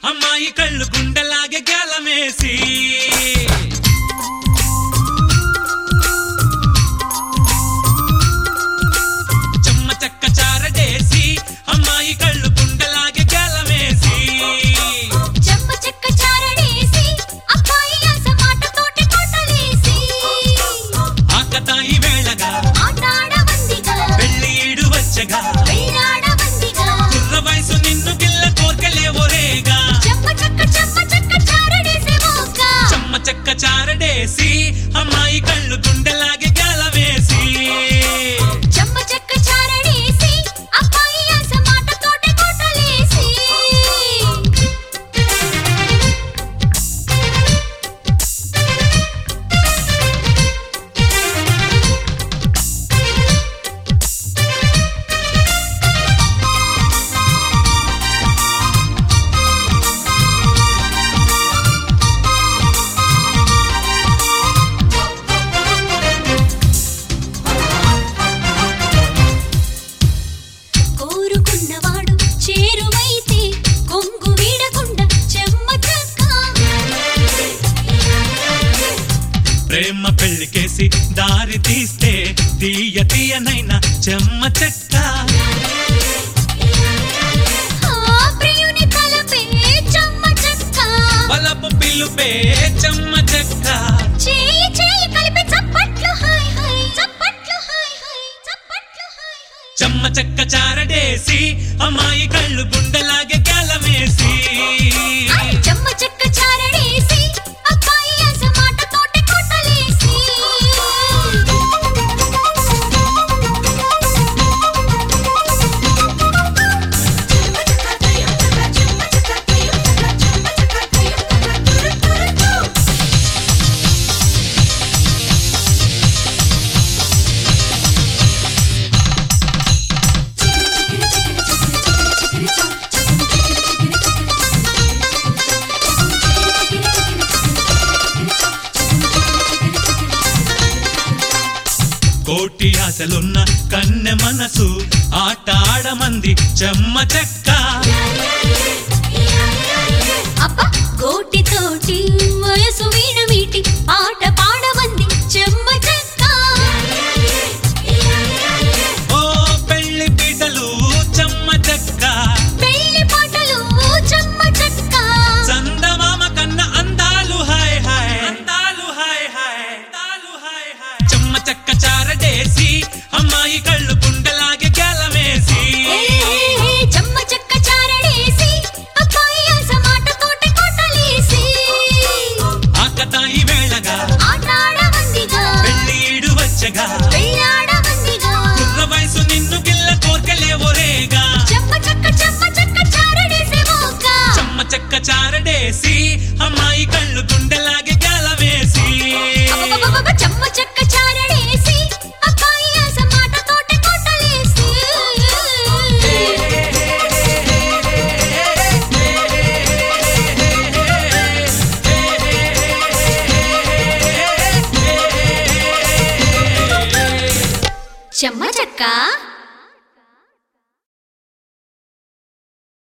అమ్మాయి కళ్ళు గుండెలాగే గేలమేసి చెమ్మ చెక్క చారడేసి అమ్మాయి కళ్ళు గుండెలాగే గేలమేసి చెమ్మ చెక్క చారడేసి అబ్బాయి ఆశ మాటతోటి కొట్టలేసి ఆకతాయి వేళగా ఆటాడవందిగా పెళ్లి ఈడు వచ్చగా వెళ్ళాడవందిగా కుర్ర వయసు నిన్ను గిల్ల కోర్కెలేవోరేగా చెమ్మ చెక్క చెమ్మ చెక్క చారడేసి మోక్క చెమ్మ చెక్క చారడేసి అమ్మాయి కళ్ళు గుండెలాగే గేలమేసి చెమ్మ చెక్క చారడేసి అబ్బాయి ఆశ మాటతోటి కొట్టలేసి కోరుకున్నవాడు చేరువైతే కొంగు వీడకుండా చెమ్మ చెక్క ప్రేమ పెళ్లికేసి దారి తీస్తే తీయ తీయనైనా చెమ్మ చెక్క ఆ ప్రియుని తలపే చెమ్మ చెక్క వలపు పిలుపే చెమ్మ చెక్క చేయి చేయి కలిపి చప్పట్లు హాయ్ హాయ్ చప్పట్లు హాయ్ హాయ్ చప్పట్లు హాయ్ హాయ్ చెమ్మ చెక్క చారడేసి అమ్మాయి కళ్ళు గుండెలాగే గేలమేసి ఐ చెమ్మ చెక్క చారడేసి అబ్బాయి ఆశ మాటతోటి కొట్టలేసి కోటి ఆశలున్న కన్నె మనసు ఆట ఆడమంది చెమ్మ చెక్క అబ్బ గోటి తోటి వయసు వీణ మీటి పాట పాడమంది చెమ్మ చెక్క ఓ పెళ్లి పీటలు చెమ్మ చెక్క పెళ్లి పాటలు చెమ్మ చెక్క చందమామ కన్న అందాలు హాయ్ హాయ్ అందాలు హాయ్ హాయ్ అందాలు హాయ్ హాయ్ చెమ్మ చెక్క చారడేసి అమ్మాయి కళ్ళు గుండెలాగే గేలమేసి ఏ, చెమ్మ చెక్క చారడేసి అబ్బాయి ఆశ మాటతోటి కొట్టలేసి ఆకతాయి వేళగా ఆటాడవందిగా పెళ్లి ఈడు వచ్చగా వెళ్ళాడవందిగా కుర్ర వయసు నిన్ను గిల్ల కోర్కెలేవోరేగా చెమ్మ చెక్క చెమ్మ చెక్క చారడేసి మోక్క చెమ్మ చెక్క చారడేసి అమ్మాయి కళ్ళు గుండెలాగే గేలమేసి అబ్బబ్బబ్బబ్బ చెమ్మ చెక్క చారడేసి అబ్బాయి ఆశ మాటతోటి కొట్టలేసి చెమ్మ చెక్క